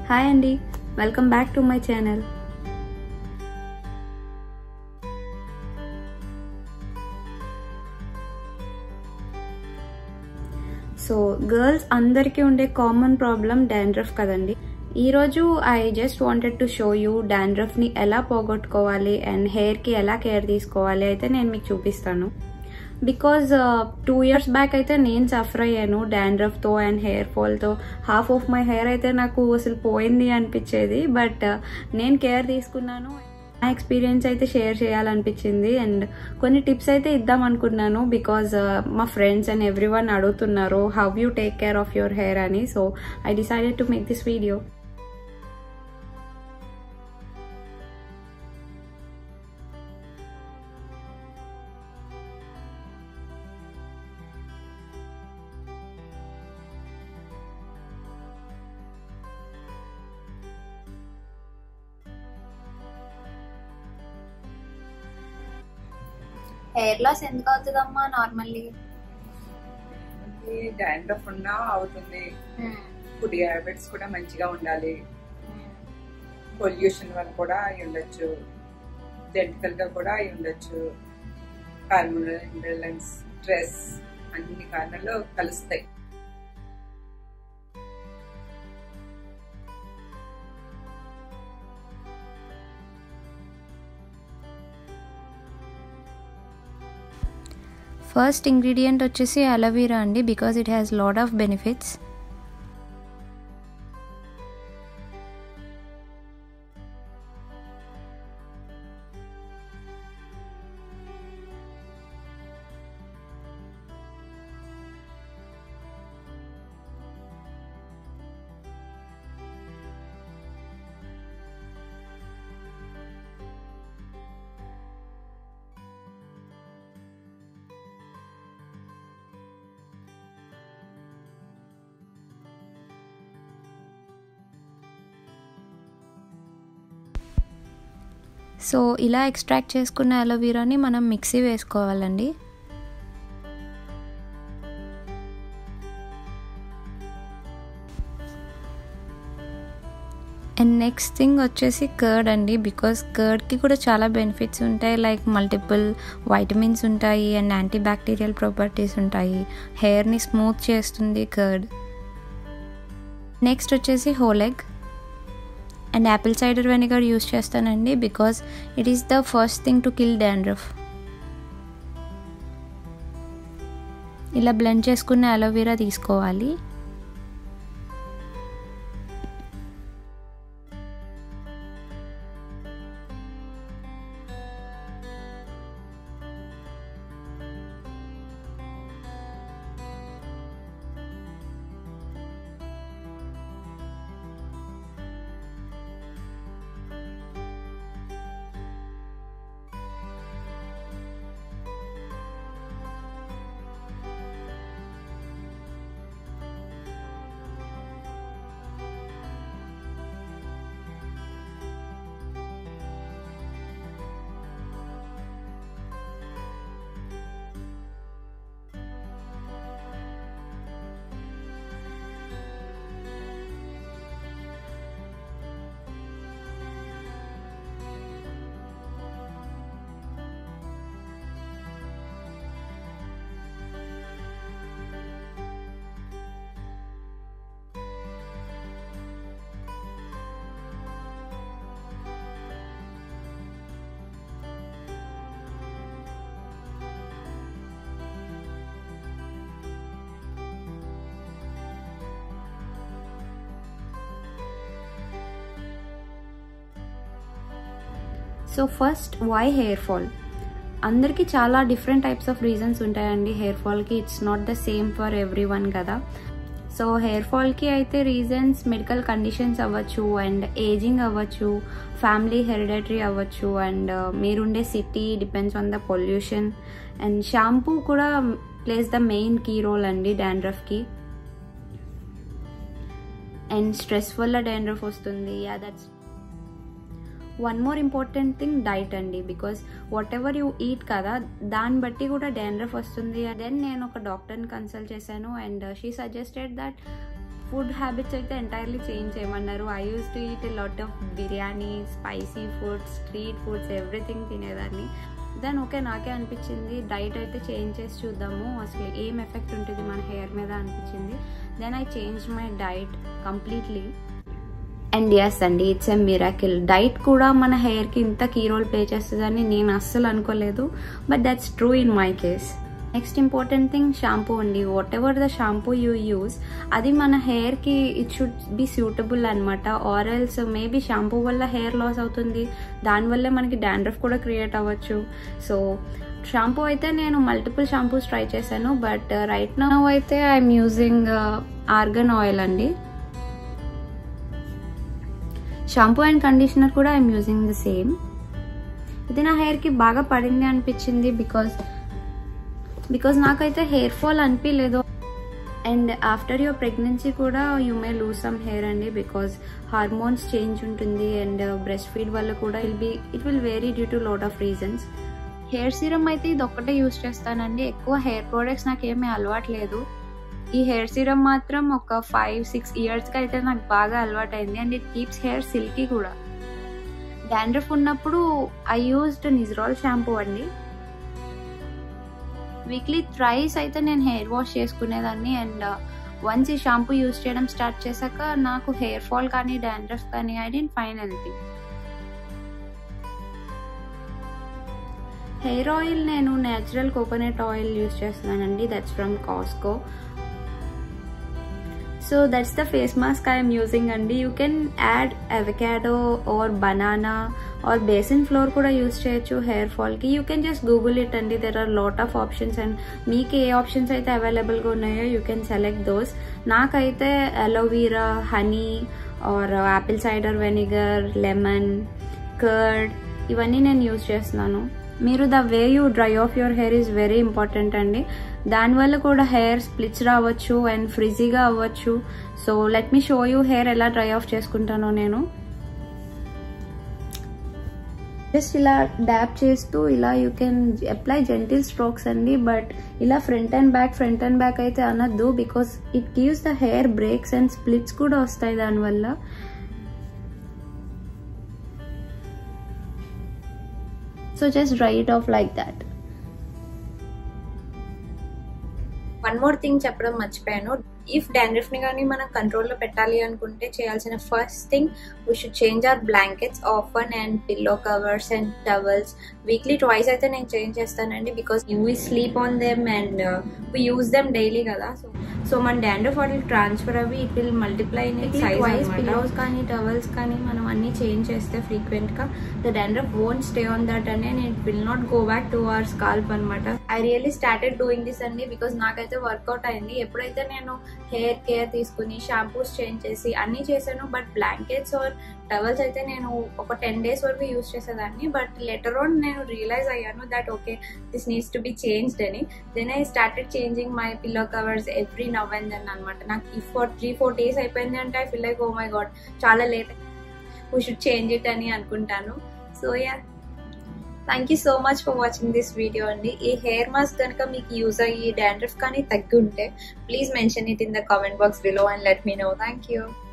hi అండి welcome back to my channel so girls అందరికీ ఉండే కామన్ ప్రాబ్లం డాండ్రఫ్ కదండి ఈరోజు I just wanted to show you డాండ్రఫ్ని ఎలా పోగొట్టుకోవాలి అండ్ హెయిర్కి ఎలా కేర్ తీసుకోవాలి అయితే నేను మీకు చూపిస్తాను బికాజ్ టూ ఇయర్స్ బ్యాక్ అయితే నేను సఫర్ అయ్యాను డాండ్రఫ్తో అండ్ హెయిర్ ఫాల్తో హాఫ్ ఆఫ్ మై హెయిర్ అయితే నాకు అసలు పోయింది అనిపించేది బట్ నేను కేర్ తీసుకున్నాను నా ఎక్స్పీరియన్స్ అయితే షేర్ చేయాలనిపించింది అండ్ కొన్ని టిప్స్ అయితే ఇద్దాం అనుకున్నాను బికాజ్ మా ఫ్రెండ్స్ అండ్ ఎవ్రీ వన్ అడుగుతున్నారు how you take care of your hair అని so I decided to make this video hair loss ఎందుకు అవుతుందమ్మా నార్మల్లీ డాండ్రఫ్ ఉన్నా అవుతుంది ఫుడ్ హ్యాబిట్స్ కూడా మంచిగా ఉండాలి పొల్యూషన్ వల్ల కూడా అయి ఉండొచ్చు జెంటికల్ గా కూడా అయి ఉండొచ్చు హార్మోనల్ ఇంబ్యాలెన్స్ స్ట్రెస్ అన్ని కారణాలు కలుస్తాయి ఫస్ట్ ఇంగ్రీడియంట్ వచ్చేసి అలోవీరా అండి because it has lot of benefits so ఇలా ఎక్స్ట్రాక్ట్ చేసుకున్న అలోవీరాని మనం మిక్సీ వేసుకోవాలండి అండ్ నెక్స్ట్ థింగ్ వచ్చేసి కర్డ్ అండి బికాస్ కర్డ్కి కూడా చాలా బెనిఫిట్స్ ఉంటాయి లైక్ మల్టిపుల్ వైటమిన్స్ ఉంటాయి అండ్ యాంటీ బ్యాక్టీరియల్ ప్రాపర్టీస్ ఉంటాయి హెయిర్ని స్మూత్ చేస్తుంది కర్డ్ నెక్స్ట్ వచ్చేసి హోలెగ్ and apple cider vinegar use చేస్తానండి because it is the first thing to kill dandruff ఇలా బ్లెండ్ చేసుకున్న అలోవెరా తీసుకోవాలి so first why hair fall అందరికీ చాలా డిఫరెంట్ టైప్స్ ఆఫ్ రీజన్స్ ఉంటాయండి హెయిర్ ఫాల్కి it's not the same for every one కదా so hair ఫాల్కి అయితే రీజన్స్ మెడికల్ కండిషన్స్ అవ్వచ్చు అండ్ ఏజింగ్ అవ్వచ్చు ఫ్యామిలీ హెరిడటరీ అవ్వచ్చు అండ్ మీరుండే city depends on the pollution and shampoo కూడా plays the main key role అండి డాండ్రఫ్కి అండ్ స్ట్రెస్ వల్ల డాండ్రఫ్ వస్తుంది yeah that's one more important thing diet అండి because what ever you eat కదా దాన్ని బట్టి కూడా డాండ్రఫ్ వస్తుంది దెన్ నేను ఒక డాక్టర్ని కన్సల్ట్ చేశాను and she suggested that food habits అయితే ఎంటైర్లీ చేంజ్ చేయమన్నారు I use to eat lot of biryani spicy foods street foods everything తినేదాన్ని దెన్ ఓకే నాకే అనిపించింది డైట్ అయితే చేంజ్ చేసి చూద్దాము అసలు ఏం ఎఫెక్ట్ ఉంటుంది మన హెయిర్ మీద అనిపించింది then I change my diet completely and yes అండి ఇట్స్ ఎ మిరాకిల్ డైట్ కూడా మన హెయిర్కి ఇంత కీ రోల్ ప్లే చేస్తుందని నేను అస్సలు అనుకోలేదు but that's true in my case next important thing shampoo అండి whatever the shampoo you use అది మన హెయిర్కి ఇట్ షుడ్ బి సూటబుల్ అనమాట ఆరల్స్ మేబీ షాంపూ వల్ల హెయిర్ లాస్ అవుతుంది దానివల్లే మనకి డాండ్రఫ్ కూడా క్రియేట్ అవ్వచ్చు సో షాంపూ అయితే నేను మల్టిపుల్ షాంపూస్ ట్రై చేశాను బట్ రైట్ నౌ అయితే ఐఎమ్ యూజింగ్ ఆర్గన్ ఆయిల్ అండి షాంపూ అండ్ కండిషనర్ కూడా ఐఎమ్ యూజింగ్ ద సేమ్ ఇది నా హెయిర్కి బాగా పడింది అనిపించింది బికాస్ బికాస్ నాకైతే హెయిర్ ఫాల్ అనిపించలేదు అండ్ ఆఫ్టర్ యువర్ ప్రెగ్నెన్సీ కూడా you may lose some hair అండి బికాస్ హార్మోన్స్ చేంజ్ ఉంటుంది అండ్ బ్రెస్ట్ ఫీడ్ వల్ల కూడా will be it will vary due to lot of reasons hair serum అయితే ఇది ఒక్కటే యూస్ చేస్తానండి ఎక్కువ హెయిర్ ప్రోడక్ట్స్ నాకేమీ అలవాట్లేదు ఈ హెయిర్ సీరమ్ మాత్రం ఒక ఫైవ్ సిక్స్ ఇయర్స్కి అయితే నాకు బాగా అలవాటైంది and it keeps hair silky కూడా డాండ్రఫ్ ఉన్నప్పుడు ఐ యూస్డ్ నిజ్రాల్ షాంపూ అండి వీక్లీ థ్రైస్ అయితే నేను హెయిర్ వాష్ చేసుకునేదాన్ని అండ్ వన్స్ ఈ షాంపూ యూస్ చేయడం స్టార్ట్ చేశాక నాకు హెయిర్ ఫాల్ కానీ డాండ్రఫ్ కానీ I didn't fine anything hair oil నేను నేచురల్ కోకోనట్ ఆయిల్ యూస్ చేస్తున్నానండి that's from Costco so that's the face mask I'm using అండి you can add avocado or banana or besan floor కూడా use చేయొచ్చు hair ఫాల్కి you can just Google it అండి there are lot of options and మీకు ఏ options అయితే అవైలబుల్గా ఉన్నాయో యూ కెన్ సెలెక్ట్ దోస్ నాకైతే aloe vera honey or apple cider vinegar lemon curd ఇవన్నీ నేను యూస్ చేస్తున్నాను మీరు the way you dry off your hair is very important అండి దానివల్ల కూడా హెయిర్ స్ప్లిట్స్ రావచ్చు అండ్ ఫ్రిజీగా అవ్వచ్చు so let me show you hair ఎలా డ్రై ఆఫ్ చేసుకుంటానో నేను జస్ట్ ఇలా డ్యాప్ చేస్తూ ఇలా you can apply gentle strokes అండి బట్ ఇలా front and back front and back అయితే అనద్దు because it gives the hair breaks and splits కూడా వస్తాయి దానివల్ల so just dry it off like that one more thing చెప్పడం మర్చిపోయాను ఇఫ్ డాండ్రఫ్ ని కానీ మనం కంట్రోల్లో పెట్టాలి అనుకుంటే చేయాల్సిన first thing we should change our blankets often and pillow covers and towels weekly twice అయితే నేను చేంజ్ చేస్తానండి because we sleep on them and we use them daily కదా సో సో మన డాండ్రఫ్ వాటికి ట్రాన్స్ఫర్ అవి it will multiply in size pillows కానీ towels కానీ మనం అన్ని చేంజ్ చేస్తే ఫ్రీక్వెంట్ గా the dandruff won't stay on that అని and it will not go back to our scalp అనమాట I really started doing this అండి బికాస్ నాకైతే వర్కౌట్ అయింది ఎప్పుడైతే నేను హెయిర్ కేర్ తీసుకుని షాంపూస్ చేంజ్ చేసి అన్ని చేశాను బట్ బ్లాంకెట్స్ ఆర్ టవల్స్ అయితే నేను ఒక టెన్ డేస్ వరకు యూస్ చేసేదాన్ని బట్ లెటర్ ఆన్ నేను రియలైజ్ అయ్యాను that okay this needs to be changed అని then I started changing my pillow covers every now and then అనమాట నాకు ఈ ఫోర్ త్రీ ఫోర్ డేస్ అయిపోయింది అంటే I feel like oh my God చాలా late we should change it అని అనుకుంటాను so yeah thank you so much for watching this video అండి ఈ హెయిర్ మాస్క్ కనుక మీకు యూజ్ అయ్యి డాండ్రఫ్ కానీ తగ్గి ఉంటే please mention it in the comment box below and let me know thank you